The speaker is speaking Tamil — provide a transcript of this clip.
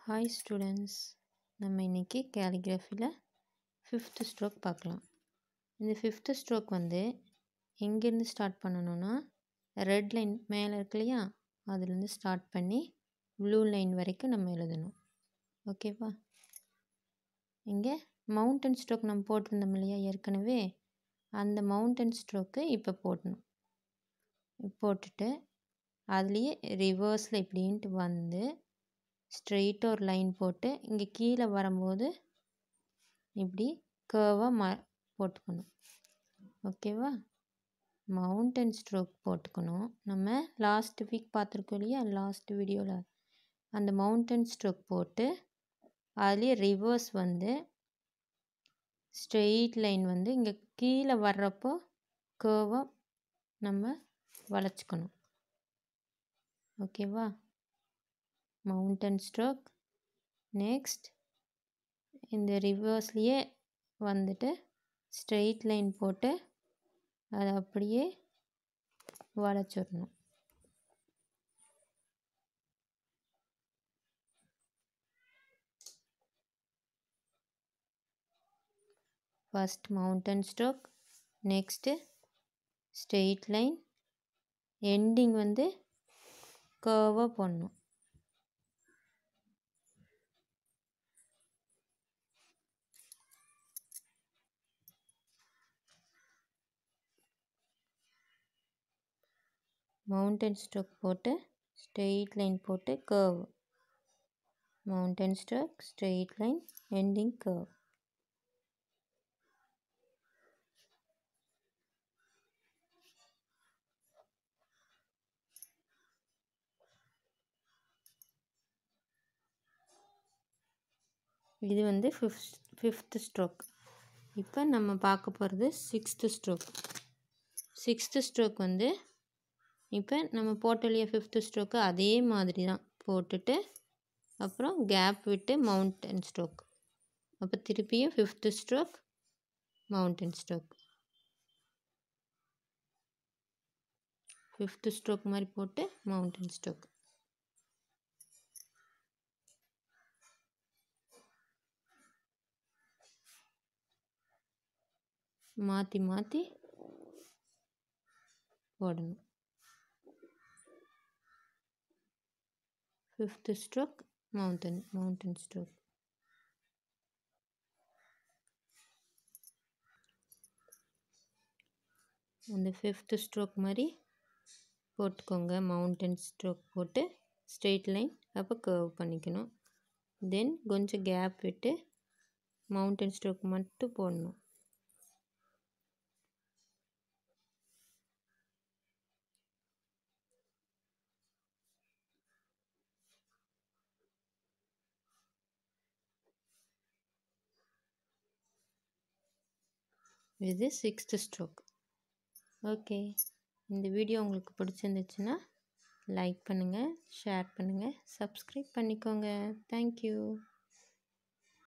ஹாய் ஸ்டூடெண்ட்ஸ் நம்ம இன்றைக்கி கேலிகிராஃபியில் ஃபிஃப்த்து ஸ்ட்ரோக் பார்க்கலாம் இந்த ஃபிஃப்த்து ஸ்ட்ரோக் வந்து எங்கேருந்து ஸ்டார்ட் பண்ணணும்னா ரெட் லைன் மேலே இருக்கு இல்லையா அதுலேருந்து ஸ்டார்ட் பண்ணி ப்ளூ லைன் வரைக்கும் நம்ம எழுதணும் ஓகேவா இங்கே மவுண்டன் ஸ்ட்ரோக் நம்ம போட்டிருந்தோம் இல்லையா ஏற்கனவே அந்த மவுண்டன் ஸ்ட்ரோக்கு இப்போ போடணும் போட்டுட்டு அதுலேயே ரிவர்ஸில் இப்படின்ட்டு வந்து ஸ்ட்ரெயிட்டாக ஒரு லைன் போட்டு இங்கே கீழே வரும்போது இப்படி கேர்வாக ம போட்டுக்கணும் ஓகேவா மவுண்டன் ஸ்ட்ரோக் போட்டுக்கணும் நம்ம லாஸ்ட் வீக் பார்த்துருக்கோம் இல்லையா லாஸ்ட் வீடியோவில் அந்த மவுண்டன் ஸ்ட்ரோக் போட்டு அதுலேயே ரிவர்ஸ் வந்து ஸ்ட்ரெயிட் லைன் வந்து இங்கே கீழே வர்றப்போ கேர்வாக நம்ம வளைச்சிக்கணும் ஓகேவா மவுண்டன் ஸ்ட்ரோக் நெக்ஸ்ட் இந்த ரிவர்ஸ்லேயே வந்துட்டு ஸ்ட்ரெயிட் லைன் போட்டு அதை அப்படியே வளைச்சிடணும் first mountain stroke next straight line ending வந்து கர்வாக போடணும் மவுண்டன் ஸ்ட்ரோக் போட்டு ஸ்ட்ரெயிட் லைன் போட்டு curve mountain stroke straight line ending curve இது வந்து ஃபிஃப்த் ஃபிஃப்த்து ஸ்ட்ரோக் இப்போ நம்ம பார்க்க போகிறது சிக்ஸ்த்து ஸ்ட்ரோக் சிக்ஸ்த்து ஸ்ட்ரோக் வந்து இப்போ நம்ம போட்ட இல்லையா ஃபிஃப்த்து ஸ்ட்ரோக்கு அதே மாதிரி தான் போட்டுட்டு அப்புறம் கேப் விட்டு மவுண்டன் ஸ்ட்ரோக் அப்போ திருப்பியும் fifth stroke mountain stroke fifth stroke மாதிரி போட்டு மவுண்டன் ஸ்ட்ரோக் மாற்றி மாற்றி போடணும் fifth stroke mountain mountain stroke அந்த ஃபிஃப்த்து ஸ்ட்ரோக் மாதிரி போட்டுக்கோங்க மவுண்டன் ஸ்ட்ரோக் போட்டு ஸ்ட்ரெயிட் லைன் அப்போ கர்வ் பண்ணிக்கணும் தென் கொஞ்சம் கேப் விட்டு மவுண்டன் ஸ்ட்ரோக் மட்டும் போடணும் இது சிக்ஸ்த்து ஸ்ட்ரோக் ஓகே இந்த வீடியோ உங்களுக்கு பிடிச்சிருந்துச்சுன்னா லைக் பண்ணுங்கள் ஷேர் பண்ணுங்கள் சப்ஸ்கிரைப் பண்ணிக்கோங்க தேங்க்யூ